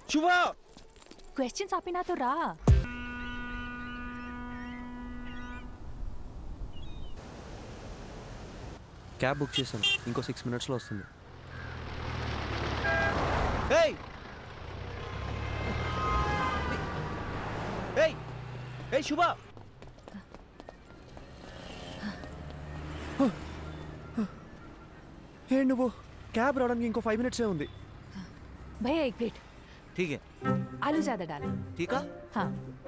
శుభ క్వశ్చన్స్ ఆపి నాతో రా క్యాబ్ బుక్ చేశాను ఇంకో సిక్స్ మినిట్స్లో వస్తుంది ఏయ్ ఏయ్ ఏయ్ శుభ ఏ నువ్వు క్యాబ్ రావడానికి ఇంకో ఫైవ్ మినిట్సే ఉంది भैया एक प्लेट ठीक है आलू ज्यादा डाल ठीक है हाँ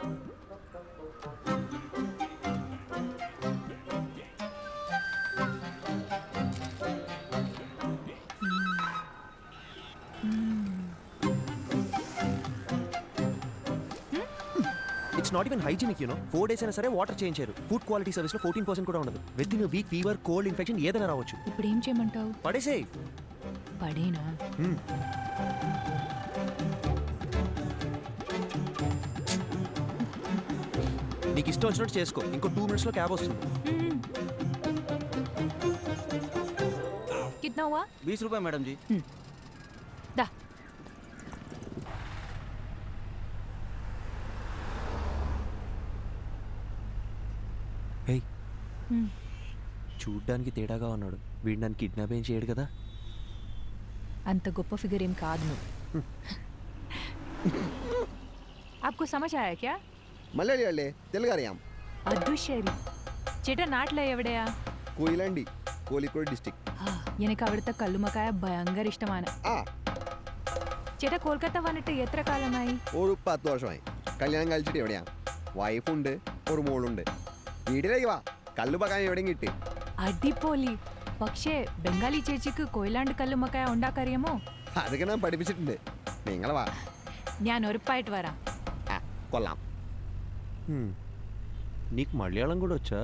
it's not even hygienic you know four days అయినా సరే వాటర్ చేంజ్ చేయరు ఫుడ్ క్వాలిటీ సర్వీస్ లో ఫోర్టీన్ పర్సెంట్ కూడా ఉండదు within week fever cold infection ఏదైనా రావచ్చు ఇప్పుడు ఏం చేయమంటావు పడేసే పడేనా నీకు ఇష్టం వచ్చినట్టు చేసుకో ఇంకో టూ మినిట్స్ లో క్యాబ్ వస్తుంది कितना हुआ बीस रुपए मैडम जी दा హే Hmm. చూడ్డానికి తేడాగా ఉన్నాడు వీడు నన్ను కిడ్నాప్ ఏం చేయడు కదా అంత గొప్ప ఫిగర్ ఏం కాదు నువ్వు आपको समझ आया क्या മലയാളിയല്ലേ തെലുങ്ക് അറിയാം അദുശരി ചേട്ടാ നാട്ടിലെ എവിടെയാ കൊയിലാണ്ടി കോഴിക്കോട് ഡിസ്ട്രിക്ട് ആ, എനിക്ക് അവിടുത്തെ കല്ലുമക്കായ ഭയങ്കര ഇഷ്ടമാണ് ആ ചേട്ടാ കൊൽക്കത്ത വന്നിട്ട് എത്ര കാലമായി ഒരു പത്ത് വർഷമായി കല്യാണം കഴിച്ചിട്ട് എവിടെയാ വൈഫുണ്ട് ഒരു മോളുണ്ട് വീട്ടിലേക്ക് വാ കല്ല് പകാൻ എവിടെയും കിട്ടി അടിപൊളി പക്ഷേ ബംഗാളി ചേച്ചിക്ക് കൊയിലാണ്ട് കല്ലുമക്കായ ഉണ്ടാക്കറിയാമോ അതൊക്കെ ഞാൻ പഠിപ്പിച്ചിട്ടുണ്ട് നിങ്ങൾ വാ ഞാൻ ഉറപ്പായിട്ട് വരാം ആ കൊള്ളാം Hmm. నీకు మలయాళం కూడా వచ్చా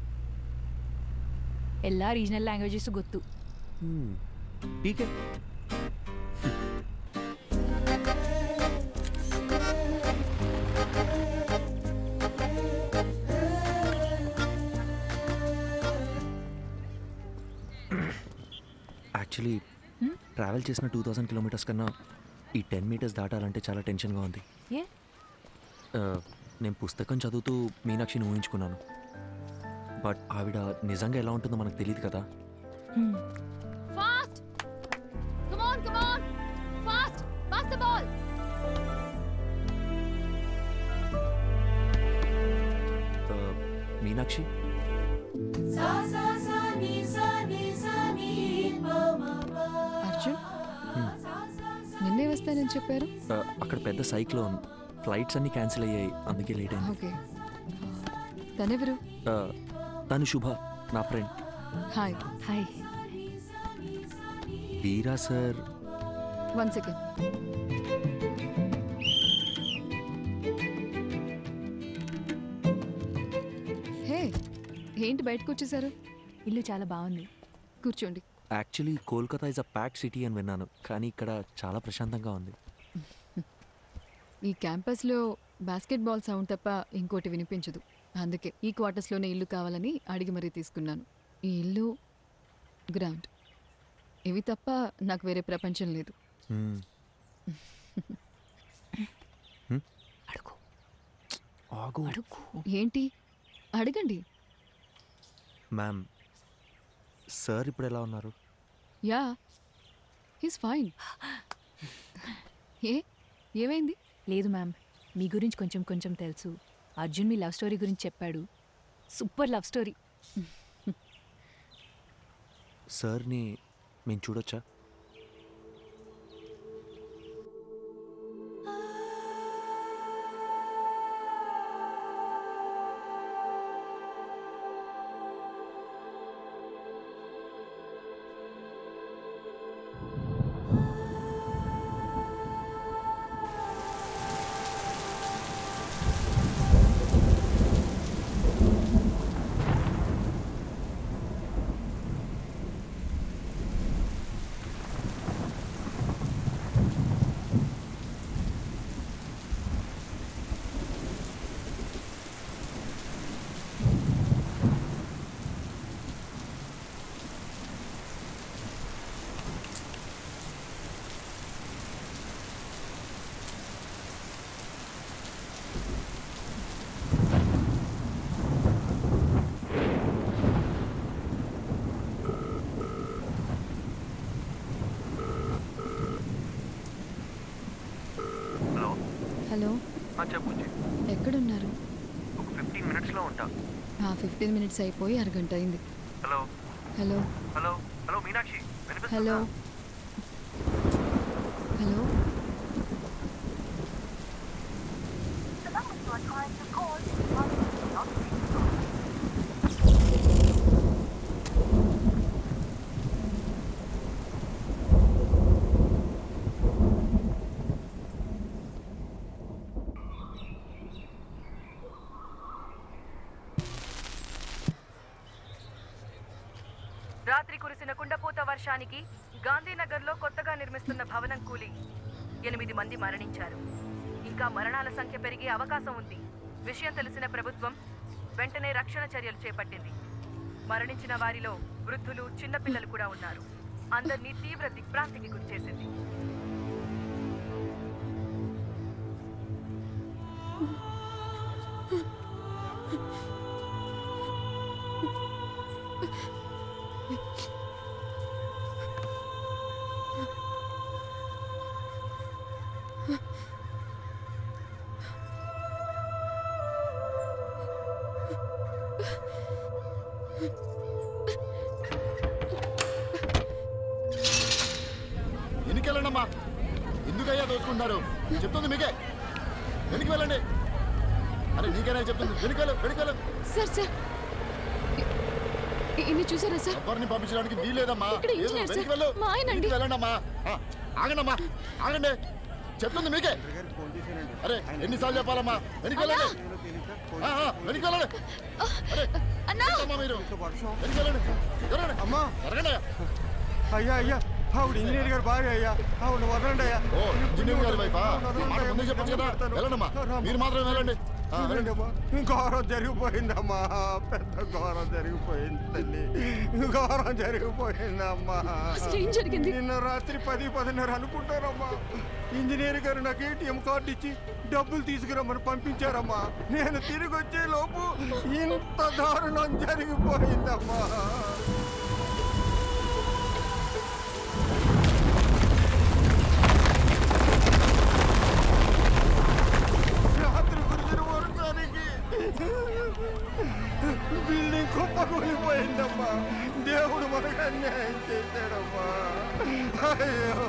എല്ലാ റീജിയണൽ ലാംഗ്വേജസ് ಗೊತ್ತು Hmm. ఠీకే యాక్చువల్లీ Hmm? ట్రావెల్ చేసిన టూ థౌజండ్ కిలోమీటర్స్ కన్నా ఈ టెన్ మీటర్స్ దాటాలంటే చాలా టెన్షన్గా ఉంది ఏ Uh, నేను పుస్తకం చదువుతూ మీనాక్షిని ఊహించుకున్నాను బట్ ఆవిడ నిజంగా ఎలా ఉంటుందో మనకు తెలియదు కదా Hmm. Fast! Come on, come on! Fast! Pass the ball! Uh, Meenakshi Arjun నిన్నే వస్తానని చెప్పారు uh, అక్కడ పెద్ద సైక్లోన్ ఫ్లైట్స్ అన్నీ క్యాన్సిల్ అయ్యాయి అందుకే లేట్ అయింది ఓకే తనెవరు Uh, తను శుభ నా friend hi hi Veera sir one second hey ఏంటి బయటకు వచ్చేసారు ఇల్లు చాలా బాగుంది కూర్చోండి actually Kolkata is a pack city అని విన్నాను కానీ ఇక్కడ చాలా ప్రశాంతంగా ఉంది ఈ క్యాంపస్లో బాస్కెట్ బాల్ సౌండ్ తప్ప ఇంకోటి వినిపించదు అందుకే ఈ క్వార్టర్స్లోనే ఇల్లు కావాలని అడిగి మరీ తీసుకున్నాను ఈ ఇల్లు గ్రౌండ్ ఇవి తప్ప నాకు వేరే ప్రపంచం లేదు Hmm. అడుగు ఆగు అడుగు ఏంటి అడగండి మ్యామ్ సార్ ఇప్పుడు ఎలా ఉన్నారు యా హీస్ ఫైన్ ఏ ఏమైంది లేదు మ్యామ్ మీ గురించి కొంచెం కొంచెం తెలుసు అర్జున్ మీ లవ్ స్టోరీ గురించి చెప్పాడు సూపర్ లవ్ స్టోరీ సార్ని మేము చూడొచ్చా హలో చెప్పు ఎక్కడున్నారు ఒక ఫిఫ్టీన్ మినిట్స్లో ఉంటా ఆ ఫిఫ్టీన్ మినిట్స్ అయిపోయి అరగంట అయింది hello hello hello hello Meenakshi hello hello రాత్రి కురిసిన కుండపోత వర్షానికి గాంధీనగర్లో కొత్తగా నిర్మిస్తున్న భవనం కూలి ఎనిమిది మంది మరణించారు ఇంకా మరణాల సంఖ్య పెరిగే అవకాశం ఉంది విషయం తెలిసిన ప్రభుత్వం వెంటనే రక్షణ చర్యలు చేపట్టింది మరణించిన వారిలో వృద్ధులు చిన్నపిల్లలు కూడా ఉన్నారు అందరినీ తీవ్ర దిగ్భ్రాంతికి గురిచేసింది వెనక్కి వెళ్ళండమ్మా ఎందుకయ్యా దోచుకుంటున్నారు చెప్తుంది మీకే వెనక్కి వెళ్ళండి అరే నీకేనా చెప్తుంది వెనుకలు వెనుకలు సార్ సార్ ఇ- ఇన్ని చూసారా సార్ ఎవరిని పంపించడానికి వీలేదమ్మా ఇక్కడ ఏదో ఇంజనీర్ వెనక్కి సార్. వెళ్ళు మా ఆయన అండి. వెనక్కి వెళ్ళండమ్మా ఆ, ఆగండమ్మా ఆగండి చెప్తుంది మీకే అరే ఎన్నిసార్లు చెప్పాలమ్మా వెనక్కి వెళ్ళండి ఆ, ఆ, వెనక్కి వెళ్ళండి అరే అన్నా ఏంటమ్మా మీరు వెనక్కి వెళ్ళండి జరగండి అమ్మా జరగండి అయ్యా అయ్యా ఆవిడ ఇంజనీర్ గారు భార్య అయ్యా ఆవిడ వదలండి అయ్యా ఓ ఇంజనీర్ గారి వైఫా మాట ముందే చెప్పచ్చు కదా వెళ్ళండమ్మా మీరు మాత్రం వెళ్ళండి ఆ, వెళ్ళండి ఘోరం జరిగిపోయిందమ్మా పెద్ద ఘోరం జరిగిపోయింది తల్లి ఘోరం జరిగిపోయిందమ్మా అసలు ఏం జరిగింది? నిన్న రాత్రి పది పదిన్నర అనుకుంటారమ్మా ఇంజనీర్ గారు నాకు ఏటీఎం కార్డు ఇచ్చి డబ్బులు తీసుకురమ్మని పంపించారమ్మా నేను తిరిగి వచ్చే లోపు ఇంత దారుణం జరిగిపోయిందమ్మా రాత్రి కురిసిన వర్షానికి బిల్డింగ్ కుప్పకూలిపోయిందమ్మా దేవుడు మనకు అన్యాయం చేశాడమ్మా అయ్యో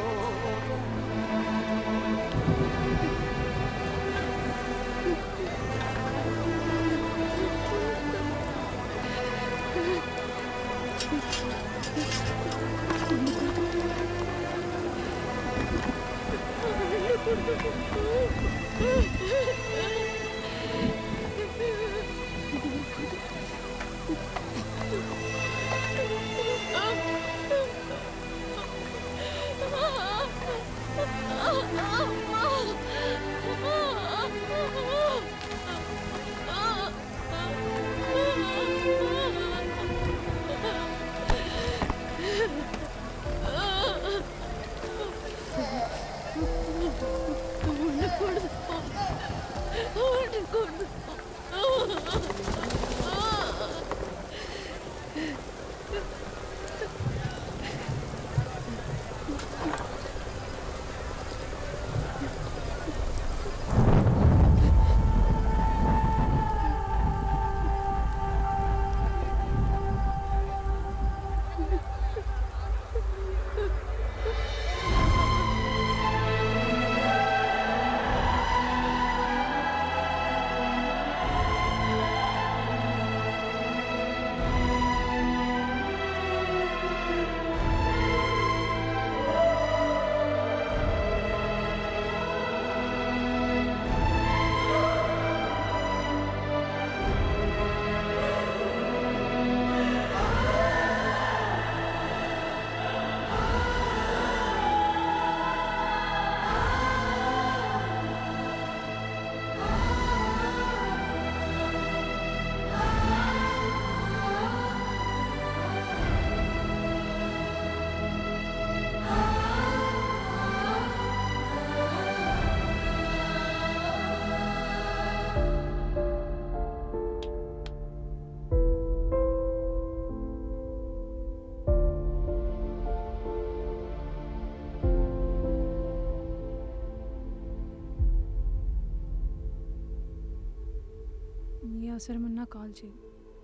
అవసరం ఉన్నా కాల్ చేయి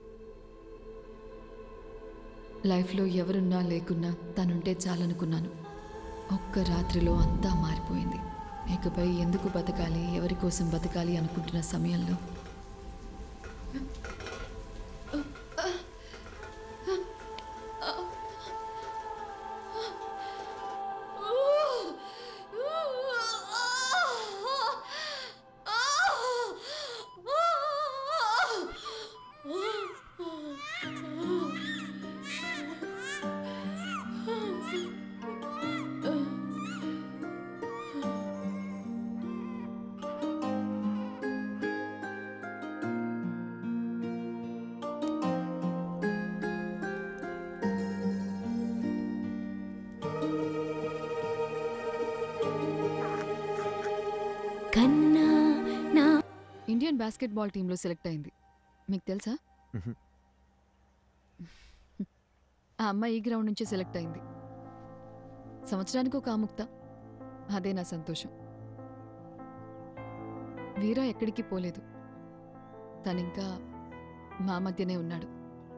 లైఫ్లో ఎవరున్నా లేకున్నా తనుంటే చాలనుకున్నాను ఒక్క రాత్రిలో అంతా మారిపోయింది ఇకపై ఎందుకు బతకాలి ఎవరి కోసం బతకాలి అనుకుంటున్న సమయంలో కన్నా నా ఇండియన్ బాస్కెట్బాల్ టీంలో సెలెక్ట్ అయింది మీకు తెలుసా మ్హూ. ఆ అమ్మాయి ఈ గ్రౌండ్ నుంచే సెలెక్ట్ అయింది సంవత్సరానికి ఒక ఆముక్త అదే నా సంతోషం వీరా ఎక్కడికి పోలేదు తనింకా మా మధ్యనే ఉన్నాడు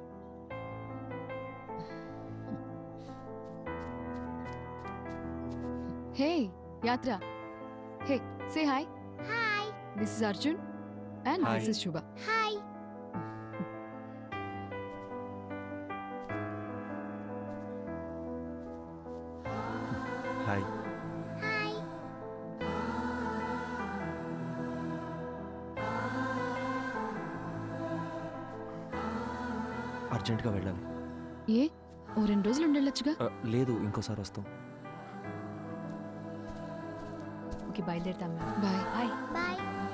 హే యాత్ర hey say hi hi this is Arjun and Hi. This is Shubha hi hi hi అర్జెంటుగా వెళ్ళాలి ఏ ఓ రెండు రోజులు ఉండొచ్చుగా ఆ, లేదు ఇంకోసారి వస్తాం ఓకే బయలుదేరుతాం ma'am bye hi bye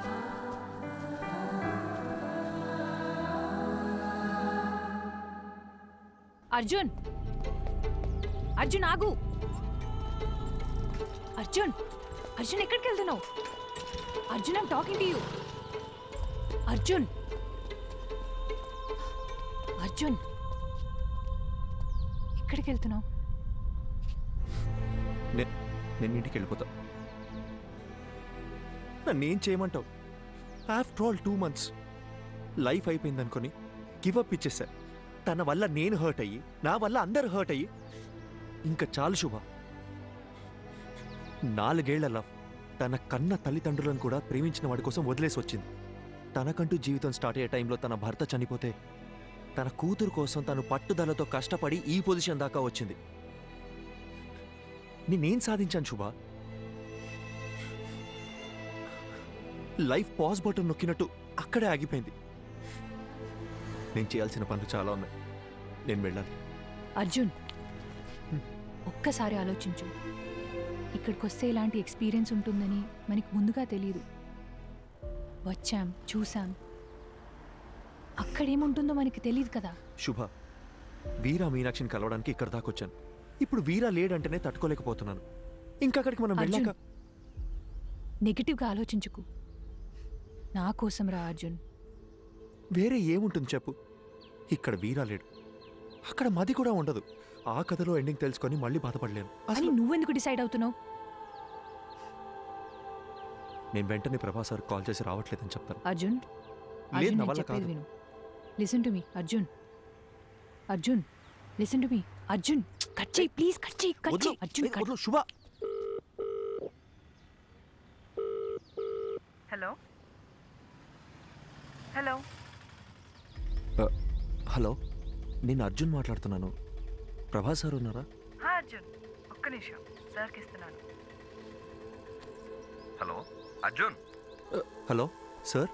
Arjun Arjun ఆగు అర్జున్ అర్జున్ ఎక్కడికి వెళ్తున్నావు Arjun I'm talking to you Arjun Arjun ఎక్కడికి వెళ్తున్నావు నే- నేను ఇంటికి వెళ్ళిపోతా నన్ను ఏం చేయమంటావు after all two months life అయిపోయింది అనుకొని గివ్ అప్ ఇచ్చేసా తన వల్ల నేను హర్ట్ అయ్యి నా వల్ల అందరు హర్ట్ అయ్యి ఇంకా చాలు శుభ నాలుగేళ్ల లవ్ తన కన్న తల్లిదండ్రులను కూడా ప్రేమించిన వాడి కోసం వదిలేసి వచ్చింది తనకంటూ జీవితం స్టార్ట్ అయ్యే టైంలో తన భర్త చనిపోతే తన కూతురు కోసం తను పట్టుదలతో కష్టపడి ఈ పొజిషన్ దాకా వచ్చింది నేనేం సాధించాను శుభ లైఫ్ పాజ్ బటన్ నొక్కినట్టు అక్కడే ఆగిపోయింది నేను చేయాల్సిన పనులు చాలా ఉన్నాయి నేను వెళ్ళాలి అర్జున్ ఒక్కసారి ఆలోచించు ఇక్కడికి వస్తే ఇలాంటి ఎక్స్పీరియన్స్ ఉంటుందని మనకి ముందుగా తెలియదు వచ్చాం చూసాం అక్కడేముంటుందో మనకి తెలియదు కదా శుభ వీరా మీనాక్షిని కలవడానికి ఇక్కడ దాకా వచ్చాను ఇప్పుడు వీరా లేడంటేనే తట్టుకోలేకపోతున్నాను ఇంకా అక్కడికి మనం అర్జున్. వెళ్ళాక నెగిటివ్గా ఆలోచించుకు నా కోసం రా అర్జున్ వేరే ఏముంటుంది చెప్పు ఇక్కడ వీరా లేడు అక్కడ మది కూడా ఉండదు ఆ కథలో ఎండింగ్ తెలుసుకొని మళ్ళీ బాధపడలేను అని అసలు నువ్వెందుకు డిసైడ్ అవుతున్నావు నేను వెంటనే ప్రభాస్ సార్ కాల్ చేసి రావట్లేదని చెప్తాను అర్జున్ లేదు అర్జున్ నా నేను వల్ల చెప్పేది కాదు విను listen to me Arjun Arjun listen to me Arjun cut చేయి ప్లీజ్ కట్ చేయి కట్ వద్దు, చేయి అర్జున్ ఏ, కట్ వద్దు, శుభ హలో హలో హలో నేను అర్జున్ మాట్లాడుతున్నాను ప్రభాస్ సార్ ఉన్నారా హా అర్జున్ ఒక్క నిమిషం సార్కి ఇస్తున్నాను హలో అర్జున్ హలో సార్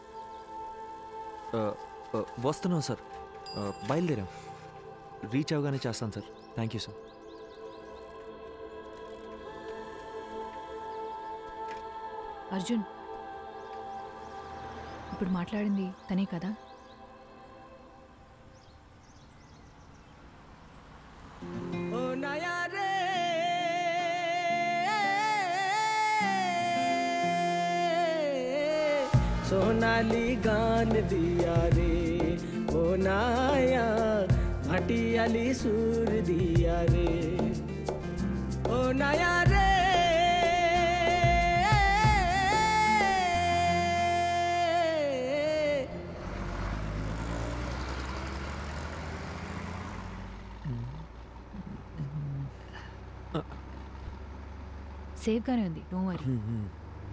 వస్తున్నాం సార్ ఆ, బయలుదేరాం రీచ్ అవగానే చేస్తాను sir thank you sir Arjun ఇప్పుడు మాట్లాడింది తనే కదా सोनाली गान दिया रे ओ नाया भटियाली सूर दिया रे ओ नया रे సేఫ్గానే ఉంది డోంట్ వరీ హ్మ్, హ్మ్.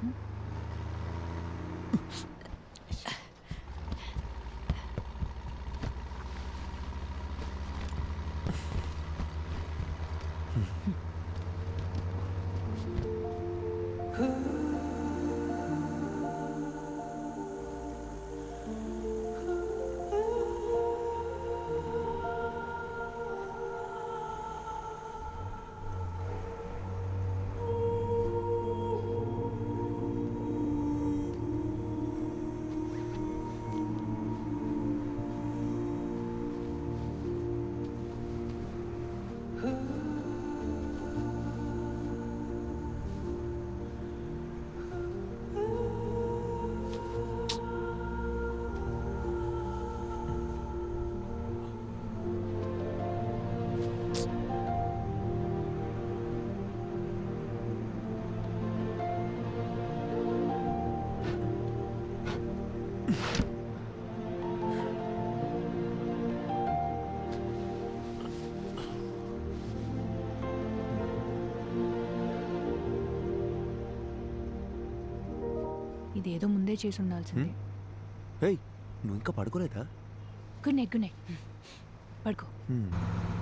ఇదేదో ముందే చేసి ఉండాల్సిందే ఏయ్ నువ్వు ఇంకా పడుకోలేదా గుడ్ నైట్ గుడ్ నైట్ పడుకో హ్మ్.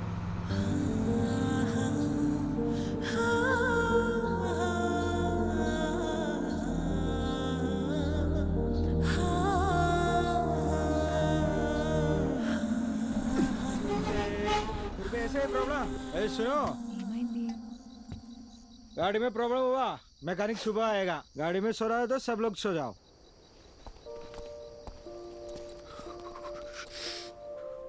फिर भी ऐसे ही प्रॉब्लम ए सुनो ఏమైంది गाड़ी में प्रॉब्लम हुआ मैकेनिक सुबह आएगा गाड़ी में सो रहा है तो सब लोग सो जाओ